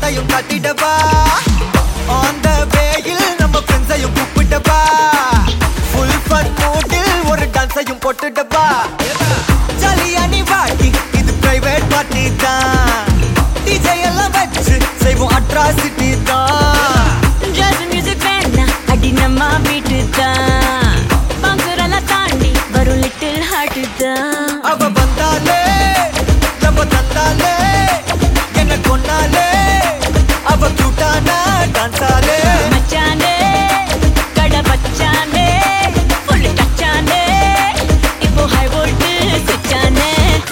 ஆட்டையும் காட்டிடவா அந்த வேயில் நம்ம ஃப்ரெண்ட்ஸையும் கூப்பிட்டவா full fun மூட்டில் ஒரு டான்ஸையும் போட்டுடவா ஜாலியா நீ வாட்டி இது பிரைவேட் பார்ட்டி தான் டிஜே எல்லாம் வச்சு செய்வோம் அட்ராசிட்டி தான் ஜாஸ் மியூசிக் வேணா அடி நம்ம வீட்டு தான் பங்குரெல்லாம் தாண்டி வரும் லிட்டில் ஹார்ட் தான் அவ வந்தாலே நம்ம தந்தாலே என்ன கொன்னாலே அவ கியூட்டானா டான்ஸாலே மச்சானே கடை வச்சானே ஃபுல் டச்சானே இப்போ ஹை வோல்ட் சுச்சானே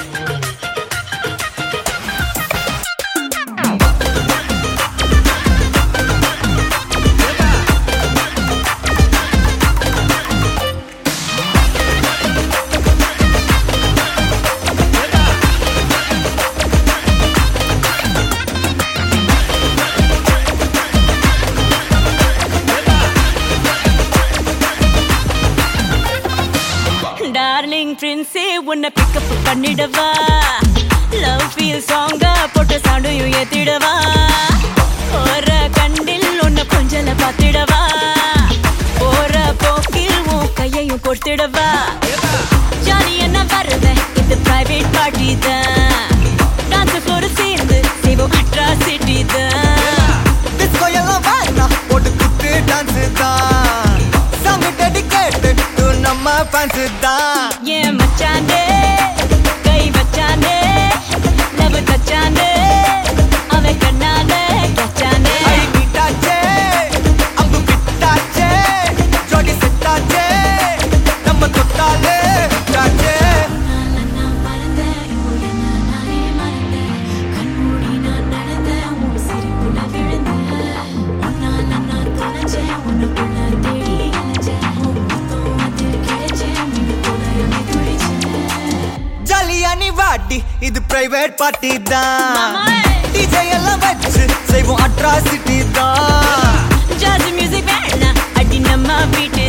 டார்லிங் பிரின்ஸே உன்னை பிக்கப் பண்ணிடவா லவ் ஃபீல் சாங்கா போட்ட சவுண்டையும் ஏத்திடவா போற கண்டில் உன்னை கொஞ்சல பார்த்திடவா போற போக்கில் உன் கையையும் கொடுத்திடவா ஜாலி என்ன வருத இது பிரைவேட் பார்ட்டி தான் டான்ஸ் ஃப்ளோர் சேர்ந்து செய்வோம் அட்ராசிட்டி தான் டிஸ்கோ எல்லாம் வேணாம் போட்டு குத்து டான்ஸ் தான் சாங் டெடிகேட்டட் டு நம்ம ஃபேன்ஸ் தான் ஏன் மச்சானே கை வச்சானே லவ் தச்சானே அவன் கண்ணால கச்சானே ஐ நீட்டாச்சே அம்பு விட்டாச்சே ஜோடி செட்டாச்சே நம்ம தொட்டாலே விட்டாச்சே ஜாலியா நீ வாட்டி இது பிரைவேட் பார்ட்டி தான் மாமா. டிஜே எல்லாம் வச்சு செய்வோம் அட்ராசிட்டி தான் ஜாஸ் மியூசிக் வேணா அடி நம்ம வீட்டு